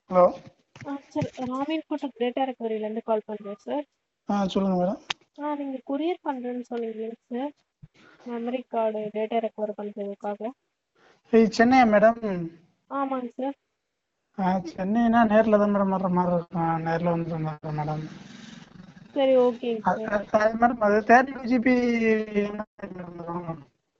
Hello ஆ sir ராமேன் Kotak data ரெக்கவரியிலேருந்து கால் பண்ணுறேன் சார் ஆ சொல்லுங்கள் மேடம் ஆ நீங்கள் கொரியர் பண்ணுறேன்னு சொன்னீங்களே sir memory card data recover பண்ணுறதுக்காக இது சென்னையா மேடம் ஆமாங்க சார் ஆ சென்னைனா நேரில் தான் மேடம் வர்ற மாதிரி இருக்கும் நேரில் வந்து வந்துடுறேன் மேடம் சரி ஓகேங்க அது சார் அது மேடம் அது தேர்ட்டி டூ ஜிபி மேடம் வரும்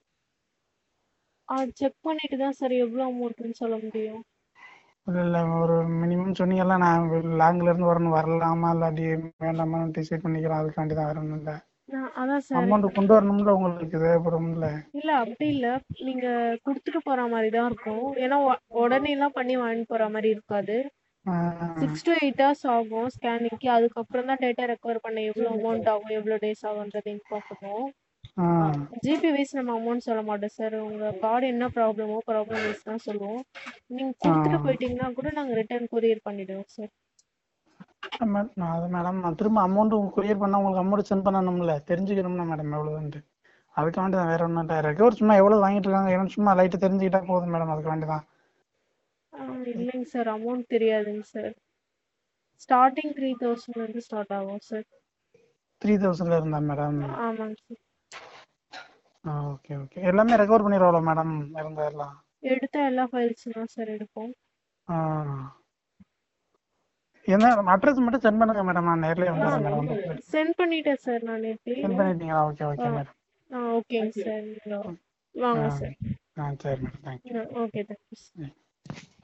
ஆ செக் பண்ணிட்டு தான் சார் எவ்வளோ அமௌண்ட்டுன்னு சொல்ல முடியும் இல்லை இல்லை ஒரு மினிமம் சொன்னீங்கல்ல நான் லாங்கில் இருந்து வரணும் வரலாமா இல்லாட்டி வேண்டாமான்னு டிசைட் பண்ணிக்கிறேன் அதுக்காண்டி தான் வரணும் இல்லை நான் அதான் சார் அமௌண்ட் கொண்டு வரணும்ல உங்களுக்கு தேவைப்படும்ல இல்லை அப்படி இல்லை நீங்கள் கொடுத்துட்டு போகிற மாதிரி தான் இருக்கும் ஏன்னா உ- உடனேலாம் பண்ணி வாங்கிட்டு போகிற மாதிரி இருக்காது ஆ, சிக்ஸ் டு எயிட் ஹவர்ஸ் ஆகும் ஸ்கேனிங்க்கு அதுக்கப்புறம் தான் டேட்டா ரெக்கவர் பண்ண எவ்வளோ அமௌண்ட் ஆகும் எவ்வளோ டேஸ் ஆகுன்றது இன்ஃபார்ம் பண்ணுவோம் ஆ ஜிபி வைஸ் நம்ம அமௌண்ட் சொல்ல மாட்டோம் சார் உங்கள் கார்டு என்ன ப்ராப்ளமோ ப்ராப்ளம் வைஸ் தான் சொல்லுவோம் நீங்கள் கொடுத்துட்டு ஆ. போயிட்டீங்கன்னா கூட நாங்கள் ரிட்டர்ன் கொரியர் பண்ணிடுவோம் சார் மேம் நான் அது மேடம் நான் திரும்ப அமௌண்ட் கொரியர் பண்ணால் உங்களுக்கு அமௌண்ட் சென்ட் பண்ணணும்ல தெரிஞ்சுக்கணும்ல மேடம் எவ்வளோன்ட்டு அதுக்கு வேண்டி தான் வேற ஒன்றும் இல்லை ரெக்கவர் சும்மா எவ்வளோ வாங்கிட்டு இருக்காங்க ஏன்னா சும்மா லைட்டு தெரிஞ்சுக்கிட்டா போதும் மேடம் அதுக்கு வேண்டி தான் ஆ, இல்லைங்க சார் அமௌண்ட் தெரியாதுங்க சார் ஸ்டார்டிங் த்ரீ தௌசண்ட்லேருந்து ஸ்டார்ட் ஆகும் சார் த்ரீ தௌசண்ட்ல இருந்தா மேடம் ஆமாங்க சார் ஆ ஓகே ஓகே எல்லாமே ரெக்கவர் பண்ணிடுவோம்ல மேடம் இருந்தா எல்லாம் எடுத்த எல்லா ஃபைல்ஸும் தான் சார் எடுப்போம் ஆ என்ன அட்ரஸ் மட்டும் சென்ட் பண்ணுங்க மேடம் நான் நேர்லயே வந்துடுறேன் மேடம் சென்ட் பண்ணிட்டேன் சார் நான் நேற்று சென்ட் பண்ணிட்டீங்களா ஓகே ஓகே மேடம் ஆ ஓகேங்க சார் நீங்கள் வாங்க ஆ சார் ஆ சரி madam thank you okay thank you sir